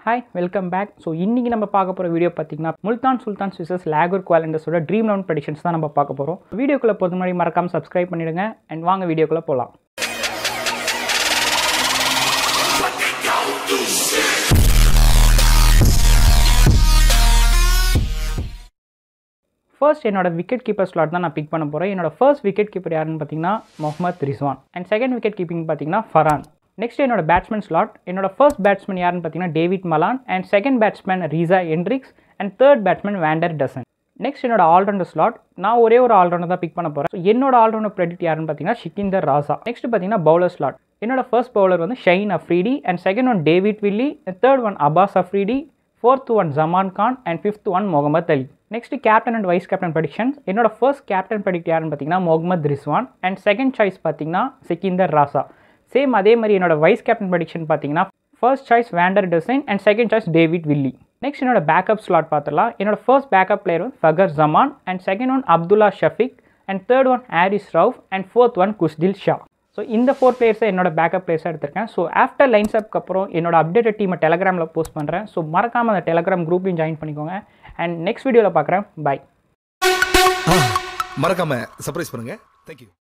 hi welcome back so இன்றைக்கி நம்ம பார்க்க போகிற வீடியோ பார்த்தீங்கன்னா முல்தான் சுல்தான் ஸ்விசஸ் லேகூர் குவாலண்டஸோட ட்ரீம் ரவுண்ட் ப்ரெடிக்ஷன்ஸ் தான் நம்ம பார்க்க போகிறோம் வீடியோக்குள்ளே போகிறது முன்னாடி மறக்காமல் சப்ஸ்கிரைப் பண்ணிடுங்க அண்ட் வாங்க வீடியோக்குள்ளே போகலாம் ஃபர்ஸ்ட் என்னோட விக்கெட் கீப்பர் ஸ்லாட் தான் நான் பிக் பண்ண போகிறேன் என்னோட ஃபர்ஸ்ட் விக்கெட் கீப்பர் யாருன்னு பார்த்தீங்கன்னா Mohammad Rizwan and second wicket keeping பார்த்தீங்கன்னா ஃபரான் நெக்ஸ்ட் என்னோட பேட்ஸ்மேன் ஸ்லாட் என்னோட ஃபர்ஸ்ட் பேட்ஸ்மேன் யாருன்னு பார்த்தீங்கன்னா David Malan and second batsman Reeza Hendricks and third batsman van der Dussen next என்னோட ஆல்ரவுண்டர் ஸ்லாட் நான் ஒரே ஒரு ஆல்ரவுண்டர் தான் பிக் பண்ண போகிறேன் ஸோ என்னோட ஆல்ரவுண்டர் ப்ரெடிட் யாருன்னு பார்த்தீங்கன்னா ஷிக்கிந்தர் ராசா நெக்ஸ்ட் பார்த்தீங்கன்னா பவுலர் ஸ்லாட் என்னோட ஃபர்ஸ்ட் பவுலர் வந்து Shaheen Afridi and second one David Willey and third one Abbas Afridi fourth one Zaman Khan and fifth one Mohammad Ali next captain and vice captain predictions என்னோட ஃபர்ஸ்ட் கேப்டன் ப்ரெடிக்ட் யாருன்னு பார்த்தீங்கன்னா Mohammad Rizwan and second choice பார்த்தீங்கன்னா Sikandar Raza same அதே மாதிரி என்னோட வைஸ் கேப்டன் ப்ரெடிக்ஷன் பார்த்தீங்கன்னா first choice van der Dussen and second choice David Willey next என்னோட backup slot பார்த்துலாம் என்னோட ஃபர்ஸ்ட் பேக்கப் பிளேயர் வந்து Fakhar Zaman and second one Abdullah Shafique and third one Haris Rauf and fourth one Khushdil Shah so இந்த ஃபோர் பிளேயர்ஸை என்னோட பேக்கப் பிளேயர்ஸாக எடுத்திருக்கேன் ஸோ ஆஃப்டர் லைன்ஸ் அப்க்கு அப்புறம் என்னோட அப்டேட்டட் டீமை டெலகிராமில் போஸ்ட் பண்ணுறேன் ஸோ மறக்காமல் அந்த டெலகிராம் குரூப்லையும் ஜாயின் பண்ணிக்கோங்க அண்ட் நெக்ஸ்ட் வீடியோவில் பார்க்குறேன் பை மறக்காம சர்ப்ரைஸ் பண்ணுங்க தேங்க்யூ